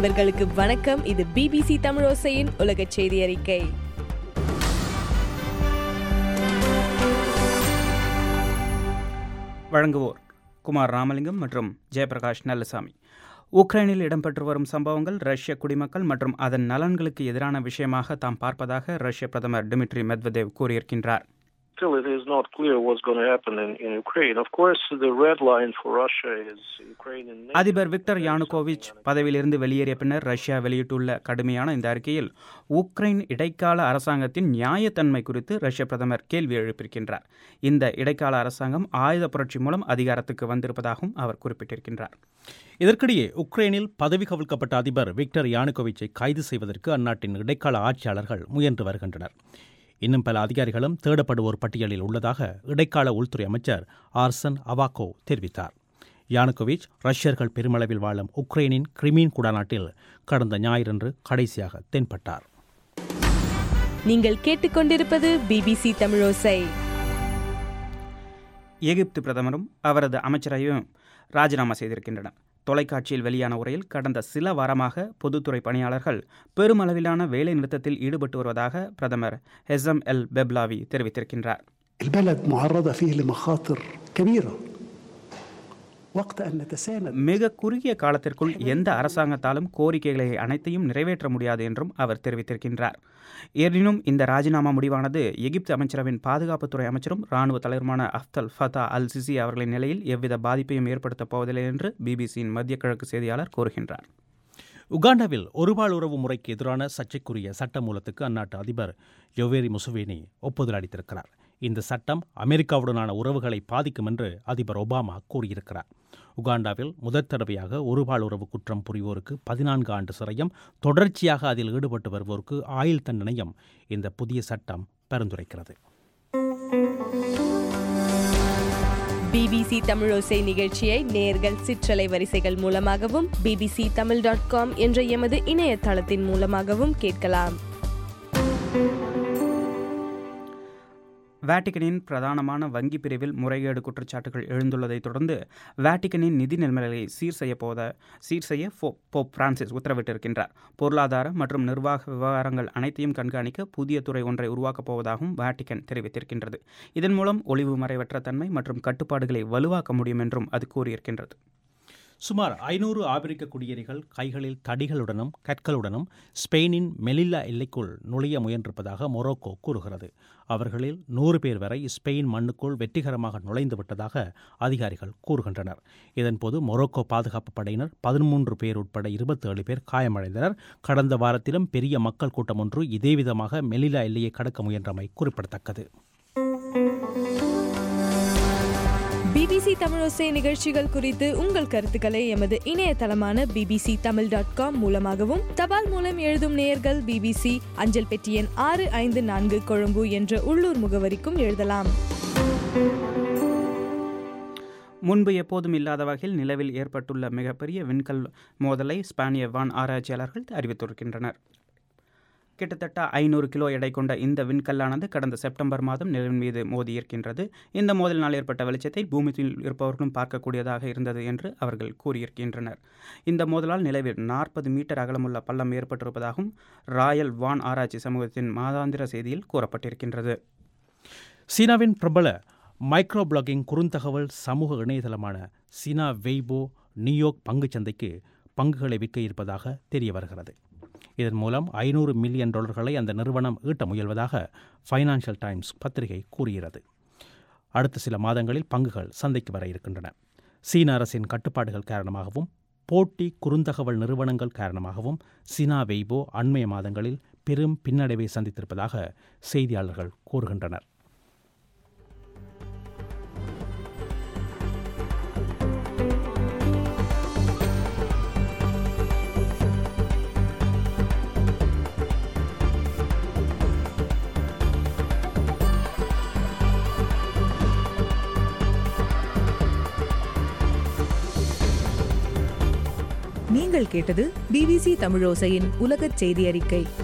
நண்பர்களுக்கு வணக்கம் இது பிபிசி தமிழோசையின் உலக செய்தி அறிக்கை வழங்குவோர் குமார் ராமலிங்கம் மற்றும் ஜெயபிரகாஷ் நல்லசாமி உக்ரைனில் இடம்பெற்று வரும் சம்பவங்கள் ரஷ்ய குடிமக்கள் மற்றும் அதன் நலன்களுக்கு எதிரான விஷயமாக தாம் பார்ப்பதாக ரஷ்ய பிரதமர் டிமிட்ரி மெத்வதேவ் கூறியிருக்கின்றார் Still, it is not clear what's going to happen in, in Ukraine. Of course, the red line for Russia is Ukraine and NATO. அதிபர் விக்டர் யானுகோவிச் பதவியிலிருந்து வெளியேறிய பின்னர் ரஷ்யா வெளியிட்டுள்ள கடுமையான இந்த அறிக்கையில் உக்ரைன் இடைக்கால அரசாங்கத்தின் நியாயத்தன்மை குறித்து ரஷ்ய பிரதமர் கேள்வி எழுப்பியிருக்கின்றார் இந்த இடைக்கால அரசாங்கம் ஆயுத புரட்சி மூலம் அதிகாரத்துக்கு வந்திருப்பதாகவும் அவர் குறிப்பிட்டிருக்கின்றார் இதற்கிடையே உக்ரைனில் பதவி கவிழ்க்கப்பட்ட அதிபர் விக்டர் யானுகோவிச்சை கைது செய்வதற்கு அந்நாட்டின் இடைக்கால ஆட்சியாளர்கள் முயன்று வருகின்றனர் இன்னும் பல அதிகாரிகளும் தேடப்படுவோர் பட்டியலில் உள்ளதாக இடைக்கால உள்துறை அமைச்சர் ஆர்சன் அவாக்கோ தெரிவித்தார் யானுகோவிச் ரஷ்யர்கள் பெருமளவில் வாழும் உக்ரைனின் கிரிமீன் குடாநாட்டில் கடந்த ஞாயிறன்று கடைசியாக தென்பட்டார் நீங்கள் கேட்டுக்கொண்டிருப்பது பிபிசி தமிழோசை எகிப்து பிரதமரும் அவரது அமைச்சரையும் ராஜினாமா செய்திருக்கின்றனர் தொலைக்காட்சியில் வெளியான உரையில் கடந்த சில வாரமாக பொதுத்துறை பணியாளர்கள் பெருமளவிலான வேலை நிறுத்தத்தில் ஈடுபட்டு வருவதாக பிரதமர் ஹெசம் எல் பெப்லாவி தெரிவித்திருக்கின்றார் البلد معرضة فيه لمخاطر كبيرة وقت أن نتساند மிக குறுகிய காலத்திற்குள் எந்த அரசாங்கத்தாலும் கோரிக்கைகளை அனைத்தையும் நிறைவேற்ற முடியாது என்றும் அவர் தெரிவித்திருக்கின்றார் எனினும் இந்த ராஜினாமா முடிவானது எகிப்து அமைச்சரவின் பாதுகாப்புத்துறை அமைச்சரும் ராணுவ தலைவருமான அஃப்தல் ஃபதா அல் சிசி அவர்களின் நிலையில் எவ்வித பாதிப்பையும் ஏற்படுத்தப் போவதில்லை என்று பிபிசியின் மத்திய கிழக்கு செய்தியாளர் கூறுகின்றார் உகாண்டாவில் ஒருபால் உறவு முறைக்கு எதிரான சர்ச்சைக்குரிய சட்ட மூலத்துக்கு அந்நாட்டு அதிபர் யொவேரி முசுவேனி ஒப்புதல் அளித்திருக்கிறார் இந்த சட்டம் அமெரிக்காவுடனான உறவுகளை பாதிக்கும் என்று அதிபர் ஒபாமா கூறியிருக்கிறார் உகாண்டாவில் முதற் தடவையாக ஒருபால் உறவு குற்றம் புரிவோருக்கு பதினான்கு ஆண்டு சிறையும் தொடர்ச்சியாக அதில் ஈடுபட்டு வருவோருக்கு ஆயுள் தண்டனையும் இந்த புதிய சட்டம் பரிந்துரைக்கிறது பிபிசி தமிழோசை நிகழ்ச்சியை நேர்கள் சிற்றலை வரிசைகள் மூலமாகவும் பிபிசி தமிழ் டாட் காம் என்ற எமது இணையதளத்தின் மூலமாகவும் கேட்கலாம் வேட்டிகனின் பிரதானமான வங்கி பிரிவில் முறைகேடு குற்றச்சாட்டுகள் எழுந்துள்ளதைத் தொடர்ந்து வேட்டிகனின் நிதி நிலைமைகளை சீர் செய்ய போத சீர் செய்ய போ- போப் பிரான்சிஸ் உத்தரவிட்டிருக்கின்றார் பொருளாதார மற்றும் நிர்வாக விவகாரங்கள் அனைத்தையும் கண்காணிக்க புதிய துறை ஒன்றை உருவாக்கப் போவதாகவும் வேட்டிகன் தெரிவித்திருக்கின்றது இதன் மூலம் ஒளிவு மறைவற்ற தன்மை மற்றும் கட்டுப்பாடுகளை வலுவாக்க முடியும் என்றும் அது கூறியிருக்கின்றது சுமார் ஐநூறு ஆப்பிரிக்க குடியேறிகள் கைகளில் தடிகளுடனும் கற்களுடனும் ஸ்பெயினின் மெலில்லா எல்லைக்குள் நுழைய முயன்றிருப்பதாக மொரோக்கோ கூறுகிறது அவர்களில் நூறு பேர் வரை ஸ்பெயின் மண்ணுக்குள் வெற்றிகரமாக நுழைந்து விட்டதாக அதிகாரிகள் கூறுகின்றனர் இதன்போது மொரோக்கோ பாதுகாப்பு படையினர் பதிமூன்று பேர் உட்பட இருபத்தேழு பேர் காயமடைந்தனர் கடந்த வாரத்திலும் பெரிய மக்கள் கூட்டம் ஒன்று இதேவிதமாக மெலிலா எல்லையை கடக்க முயன்றமை குறிப்பிடத்தக்கது பிபிசி தமிழோசை நிகழ்ச்சிகள் குறித்து உங்கள் கருத்துக்களை எமது இணையதளமான பிபிசி தமிழ் டாட் காம் மூலமாகவும் தபால் மூலம் எழுதும் நேயர்கள் பிபிசி அஞ்சல் பெட்டி எண் ஆறு ஐந்து நான்கு கொழும்பு என்ற உள்ளூர் முகவரிக்கும் எழுதலாம் முன்பு எப்போதும் இல்லாத வகையில் நிலவில் ஏற்பட்டுள்ள மிகப்பெரிய விண்கல் மோதலை ஸ்பானிய வான் ஆராய்ச்சியாளர்கள் அறிவித்திருக்கின்றனர் கிட்டத்தட்ட ஐநூறு கிலோ எடை கொண்ட இந்த விண்கல்லானது கடந்த செப்டம்பர் மாதம் நிலவின் மீது மோதியிருக்கின்றது இந்த மோதலினால் ஏற்பட்ட வெளிச்சத்தை பூமியில் இருப்பவர்களும் பார்க்கக்கூடியதாக இருந்தது என்று அவர்கள் கூறியிருக்கின்றனர் இந்த மோதலால் நிலவில் நாற்பது மீட்டர் அகலமுள்ள பள்ளம் ஏற்பட்டிருப்பதாகவும் ராயல் வான் ஆராய்ச்சி சமூகத்தின் மாதாந்திர செய்தியில் கூறப்பட்டிருக்கின்றது சீனாவின் பிரபல மைக்ரோ பிளாகிங் குறுந்தகவல் சமூக இணையதளமான சீனா வெய்போ நியூயார்க் பங்குச் சந்தைக்கு பங்குகளை விற்க இருப்பதாக தெரிய வருகிறது இதன் மூலம் ஐநூறு மில்லியன் டாலர்களை அந்த நிறுவனம் ஈட்ட முயல்வதாக ஃபைனான்சியல் டைம்ஸ் பத்திரிகை கூறுகிறது அடுத்த சில மாதங்களில் பங்குகள் சந்தைக்கு வர இருக்கின்றன சீன அரசின் கட்டுப்பாடுகள் காரணமாகவும் போட்டி குறுந்தகவல் நிறுவனங்கள் காரணமாகவும் சீனா வெய்போ அண்மைய மாதங்களில் பெரும் பின்னடைவை சந்தித்திருப்பதாக செய்தியாளர்கள் கூறுகின்றனர் நீங்கள் கேட்டது பிபிசி தமிழோசையின் உலகச் செய்தி அறிக்கை